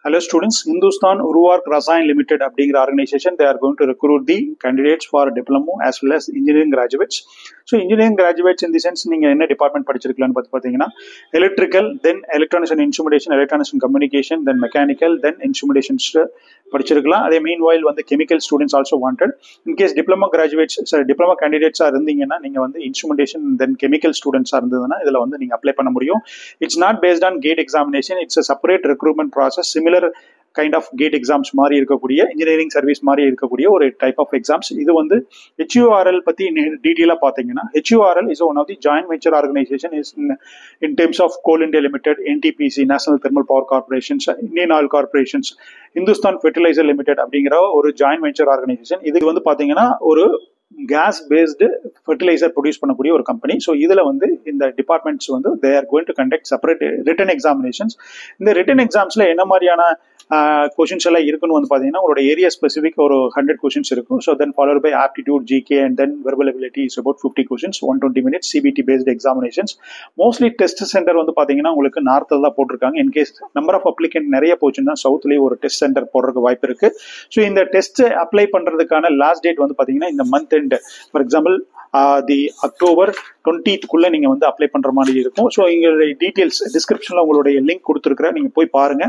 Hello students, Hindustan Uruvark Rasayan Limited அப்படிங்கிற organization they are going to recruit the candidates for diploma as well as engineering graduates. So engineering graduates இந்த sense நீங்கள் என்ன department படிச்சிருக்கலாம்னு பார்த்து பார்த்தீங்கன்னா electrical then electronics and instrumentation electronics and communication then mechanical then instrumentations படிச்சிருக்கலாம் அதே meanwhile வந்து chemical students also wanted in case diploma graduates sorry diploma கேண்டிடேட்ஸாக இருந்தீங்கன்னா நீங்கள் வந்து இன்ஸ்ட்ருமெண்டேஷன் தென் கெமிக்கல் ஸ்டூடெண்ட்ஸாக இருந்ததுன்னா இதில் வந்து நீங்கள் அப்ளை பண்ண முடியும் it's not based on GATE examination it's a separate recruitment process similar kind of GATE exams மாதிரி இருக்கக்கூடிய இன்ஜினியரிங் சர்வீஸ் மாதிரி இருக்கக்கூடிய ஒரு டைப் ஆஃப் எக்ஸாம்ஸ் இது வந்து ஹெச்யூஆர்எல் பற்றி டீட்டெயிலாக பார்த்தீங்கன்னா HURL is one of the joint venture organisation is in terms of Coal India Limited NTPC National Thermal Power Corporations Indian Oil Corporations Hindustan Fertilizer Limited அப்படிங்கிற ஒரு ஜாயின்ட் வெஞ்சர் ஆர்கனைசேஷன் இது வந்து பார்த்தீங்கன்னா ஒரு கேஸ் பேஸ்டு ஃபெர்டிலைசர் ப்ரொடியூஸ் பண்ணக்கூடிய ஒரு company so இதில் வந்து இந்த டிபார்ட்மெண்ட்ஸ் வந்து they are going to conduct separate written examinations இந்த ரிட்டன் எக்ஸாம்ஸில் என்ன மாதிரியான கொஷின்ஸ் எல்லாம் இருக்குன்னு வந்து பார்த்தீங்கன்னா உங்களோட ஏரியா ஸ்பெசிஃபிக் ஒரு ஹண்ட்ரட் கொஷின்ஸ் இருக்கும் so then followed by aptitude GK and then verbal ability is about fifty questions one twenty minutes CBT based examinations mostly test centre வந்து பார்த்தீங்கன்னா உங்களுக்கு நார்த்தில் தான் போட்டிருக்காங்க இன்கேஸ் நம்பர் ஆஃப் அப்ளிகேட் நிறைய போச்சுன்னா சவுத்லேயே ஒரு டெஸ்ட் சென்டர் போடுறதுக்கு வாய்ப்பு இருக்கு ஸோ இந்த டெஸ்ட் அப்ளை பண்ணுறதுக்கான லாஸ்ட் டேட் வந்து பார்த்தீங்கன்னா இந்த month end for example the October டுவெண்ட்டிக்குள்ளே நீங்கள் வந்து அப்ளை பண்ணுற மாதிரி இருக்கும் ஸோ எங்களுடைய டீட்டெயில்ஸ் டிஸ்கிரிப்ஷனில் உங்களுடைய லிங்க் கொடுத்துருக்குறேன் நீங்கள் போய் பாருங்கள்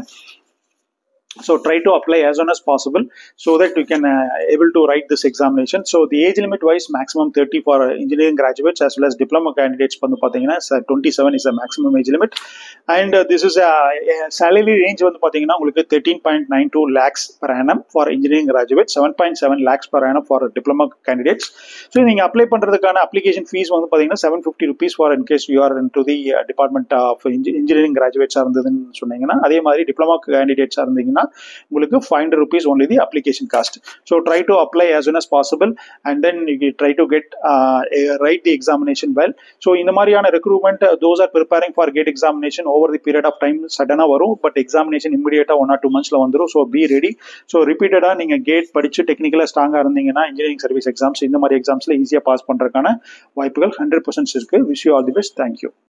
so try to apply as soon as possible so that you can uh, able to write this examination so the age limit wise maximum 30 for uh, engineering graduates as well as diploma candidates வந்து பாத்தீங்கன்னா 27 is the maximum age limit and uh, this is a, a salary range வந்து பாத்தீங்கன்னா உங்களுக்கு 13.92 lakhs per annum for engineering graduates 7.7 lakhs per annum for diploma candidates so நீங்க apply பண்றதுக்கான application fees வந்து பாத்தீங்கன்னா 750 rupees for in case you are into the uh, department of engineering graduates இருந்ததுன்னு சொன்னீங்கன்னா அதே மாதிரி டிப்ளமா கேண்டிடேட்ஸா இருந்தீங்கன்னா உங்களுக்கு five hundred rupees only the application cost so try to apply as soon as possible and then you try to get right the examination well so இந்த மாதிரியான recruitment those are preparing for GATE examination over the period of time சடனாக வரும் but examination இமீடியட்டாக one or two மந்த்ஸில் வந்துடும் so be ready so ரிப்பீட்டடாக நீங்கள் gate படித்து டெக்னிக்கலாக ஸ்ட்ராங்காக இருந்தீங்கன்னா இன்ஜினியரிங் சர்வீஸ் எக்ஸாம்ஸ் இந்த மாதிரி எக்ஸாம்ஸில் ஈஸியாக பாஸ் பண்ணுறதுக்கான வாய்ப்புகள் ஹண்ட்ரட் பர்சன்ட் இருக்குது wish you all the best thank you